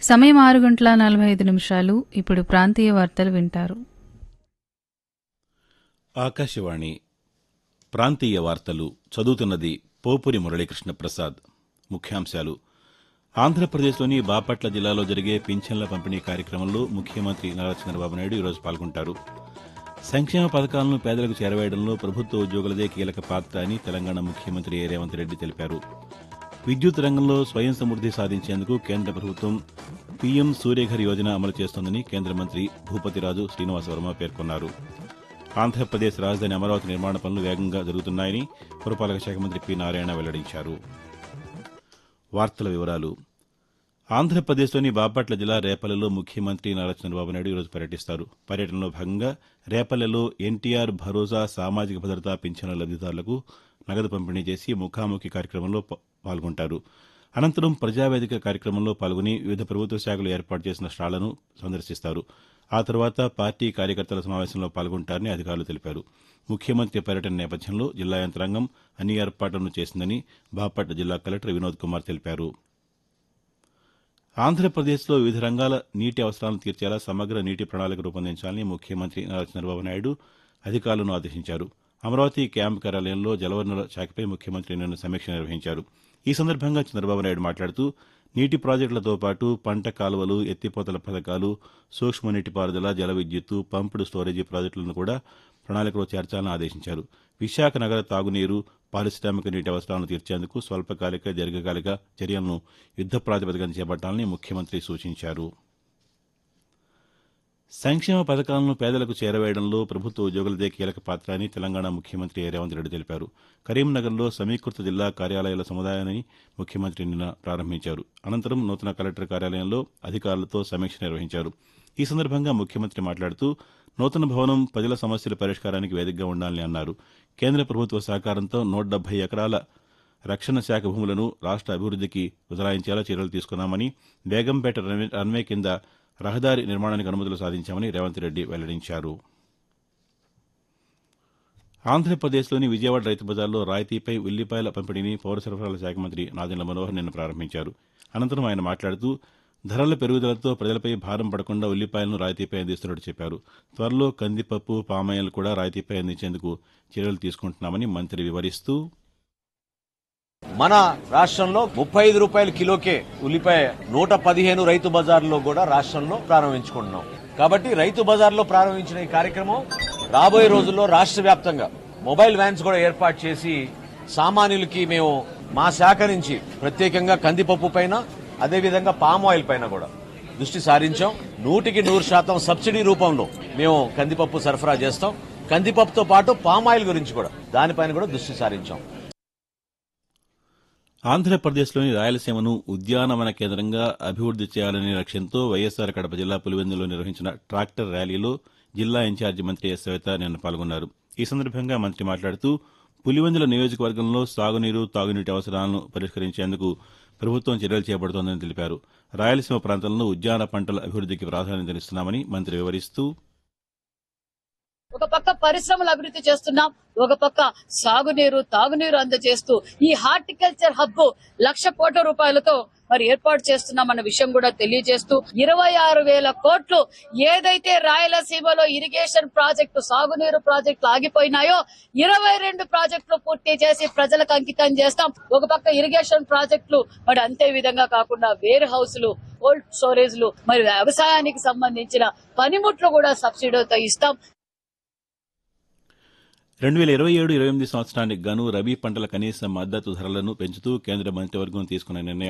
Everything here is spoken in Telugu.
సమయం ఆరు గంటల నలభై ఐదు నిమిషాలు ఇప్పుడు ప్రాంతీయ వార్తలు వింటారు ఆకాశవాణి ప్రాంతీయ వార్తలు చదువుతున్నది పోపురి మురళీకృష్ణ ప్రసాద్ ముఖ్యాంశాలు ఆంధ్రప్రదేశ్లోని బాపట్ల జిల్లాలో జరిగే పింఛన్ల పంపిణీ కార్యక్రమంలో ముఖ్యమంత్రి నారా చంద్రబాబు నాయుడు ఈరోజు పాల్గొంటారు సంక్షేమ పథకాలను పేదలకు చేరవేయడంలో ప్రభుత్వ ఉద్యోగులదే కీలక పాత్ర అని తెలంగాణ ముఖ్యమంత్రి ఏ రేవంత్ రెడ్డి తెలిపారు విద్యుత్ రంగంలో స్వయం సమృద్ది సాధించేందుకు కేంద్ర ప్రభుత్వం పీఎం సూర్యఘర్ యోజన అమలు చేస్తోందని కేంద్ర మంత్రి భూపతిరాజు శ్రీనివాసవర్మ పేర్కొన్నారు ఆంధ్రప్రదేశ్ రాజధాని అమరావతి నిర్మాణ పనులు వేగంగా జరుగుతున్నాయని పురపాలక శాఖ మంత్రి పి నారాయణ వెల్లడించారు వార్తల వివరాలు ఆంధ్రప్రదేశ్లోని బాపట్ల జిల్లా రేపల్లెలో ముఖ్యమంత్రి నారా చంద్రబాబు నాయుడు ఈరోజు పర్యటిస్తారు పర్యటనలో భాగంగా రేపల్లెలో ఎన్టీఆర్ భరోసా సామాజిక భద్రతా పింఛన్ల లబ్దిదారులకు నగదు పంపిణీ చేసి ముఖాముఖి కార్యక్రమంలో ప- పాల్గొంటారు అనంతరం ప్రజావేదిక కార్యక్రమంలో పాల్గొని వివిధ ప్రభుత్వ శాఖలు ఏర్పాటు చేసిన స్టాళ్లను సందర్శిస్తారు ఆ తర్వాత పార్టీ కార్యకర్తల సమావేశంలో పాల్గొంటారని అధికారులు తెలిపారు ముఖ్యమంత్రి పర్యటన నేపథ్యంలో జిల్లా యంత్రాంగం అన్ని ఏర్పాట్లను చేసిందని బాపట్ల జిల్లా కలెక్టర్ వినోద్ కుమార్ తెలిపారు ఆంధ్రప్రదేశ్లో వివిధ రంగాల నీటి అవసరాలను తీర్చేలా సమగ్ర నీటి ప్రణాళిక రూపొందించాలని ముఖ్యమంత్రి నారా చంద్రబాబు నాయుడు అధికారులను ఆదేశించారు అమరావతి క్యాంపు కార్యాలయంలో జలవనరుల శాఖపై ముఖ్యమంత్రి నిన్న సమీక్ష నిర్వహించారు ఈ సందర్భంగా చంద్రబాబు నాయుడు మాట్లాడుతూ నీటి ప్రాజెక్టులతో పాటు పంట కాలువలు ఎత్తిపోతల పథకాలు సూక్ష్మ నీటిపారుదల జల విద్యుత్తు పంపుడు స్టోరేజీ ప్రాజెక్టులను కూడా ప్రణాళికలో చేర్చాలని ఆదేశించారు విశాఖ నగర తాగునీరు పారిశ్రామిక నీటి అవసరాలను తీర్చేందుకు స్వల్పకాలిక దీర్ఘకాలిక చర్యలను యుద్ద ప్రాతిపదికన చేపట్టాలని ముఖ్యమంత్రి సూచించారు సంక్షేమ పథకాలను పేదలకు చేరవేయడంలో ప్రభుత్వ ఉద్యోగులదే కీలక పాత్ర అని తెలంగాణ ముఖ్యమంత్రి ఏ రేవంత్ రెడ్డి తెలిపారు కరీంనగర్లో సమీకృత జిల్లా కార్యాలయాల సముదాయాన్ని ముఖ్యమంత్రి నిన్న ప్రారంభించారు అనంతరం నూతన కలెక్టర్ కార్యాలయంలో అధికారులతో సమీక్ష నిర్వహించారు ఈ సందర్భంగా ముఖ్యమంత్రి మాట్లాడుతూ నూతన భవనం ప్రజల సమస్యల పరిష్కారానికి వేదికగా ఉండాలని అన్నారు కేంద్ర ప్రభుత్వ సహకారంతో నూట డెబ్బై ఎకరాల రక్షణ శాఖ భూములను రాష్ట్ర అభివృద్ధికి బదలాయించేలా చర్యలు తీసుకున్నామని బేగంపేట రన్వే రన్వే కింద రహదారి నిర్మాణానికి అనుమతులు సాధించామని రేవంత్ రెడ్డి వెల్లడించారు ఆంధ్రప్రదేశ్లోని విజయవాడ రైతు బజార్లో రాయితీపై ఉల్లిపాయల పంపిణీని పౌర సరఫరాల శాఖ మంత్రి నాదెండ్ల మనోహర్ నిన్న ప్రారంభించారు అనంతరం ఆయన మాట్లాడుతూ ధరల పెరుగుదలతో ప్రజలపై భారం పడకుండా ఉల్లిపాయలను రాయితీపై అందిస్తున్నట్టు చెప్పారు త్వరలో కందిపప్పు పామాయిల్ కూడా రాయితీపై అందించేందుకు చర్యలు తీసుకుంటున్నామని మంత్రి వివరిస్తూ మన రాష్ట్రంలో ముప్పై ఐదు రూపాయల కిలోకే ఉల్లిపాయ నూట పదిహేను రైతు బజార్లో కూడా రాష్ట్రంలో ప్రారంభించుకుంటున్నాం కాబట్టి రైతు బజార్లో ప్రారంభించిన ఈ కార్యక్రమం రాబోయే రోజుల్లో రాష్ట్ర వ్యాప్తంగా మొబైల్ వ్యాన్స్ కూడా ఏర్పాటు చేసి సామాన్యులకి మేము మా శాఖ నుంచి ప్రత్యేకంగా కందిపప్పు పైన అదేవిధంగా పామ్ ఆయిల్ పైన కూడా దృష్టి సారించాం నూటికి నూరు శాతం సబ్సిడీ రూపంలో మేము కందిపప్పు సరఫరా చేస్తాం కందిపప్పుతో పాటు పామ్ ఆయిల్ గురించి కూడా దానిపైన కూడా దృష్టి సారించాం ఆంధ్రప్రదేశ్లోని రాయలసీమను ఉద్యానవన కేంద్రంగా అభివృద్ది చేయాలనే లక్ష్యంతో వైఎస్సార్ కడప జిల్లా పులివెందులో నిర్వహించిన ట్రాక్టర్ ర్యాలీలో జిల్లా ఇన్ఛార్జి మంత్రి ఎస్ సవిత నిన్న పాల్గొన్నారు ఈ సందర్భంగా మంత్రి మాట్లాడుతూ పులివెందుల నియోజకవర్గంలో సాగునీరు తాగునీటి అవసరాలను పరిష్కరించేందుకు ప్రభుత్వం చర్యలు చేపడుతోందని తెలిపారు రాయలసీమ ప్రాంతంలో ఉద్యాన పంటల అభివృద్దికి ప్రాధాన్యతనిస్తున్నామని మంత్రి వివరిస్తూ ఒక పక్క పరిశ్రమలు అభివృద్ధి చేస్తున్నాం ఒక పక్క సాగునీరు తాగునీరు అందజేస్తూ ఈ హార్టికల్చర్ హబ్ లక్ష కోట్ల రూపాయలతో మరి ఏర్పాటు చేస్తున్నామన్న విషయం కూడా తెలియజేస్తూ ఇరవై ఆరు వేల కోట్లు ఏదైతే రాయలసీమలో ఇరిగేషన్ ప్రాజెక్టు సాగునీరు ప్రాజెక్టులు ఆగిపోయినాయో ఇరవై రెండు ప్రాజెక్టులు పూర్తి చేసి ప్రజలకు అంకితం చేస్తాం ఒక పక్క ఇరిగేషన్ ప్రాజెక్టులు మరి అంతే విధంగా కాకుండా వేర్ హౌస్లు కోల్డ్ స్టోరేజ్లు మరి వ్యవసాయానికి సంబంధించిన పనిముట్లు కూడా సబ్సిడీతో ఇస్తాం రెండు వేల ఇరవై ఏడు ఇరవై ఎనిమిది సంవత్సరానికి గాను రబీ పంటల కనీస మద్దతు ధరలను పెంచుతూ కేంద్ర మంత్రివర్గం తీసుకున్న నిర్ణయం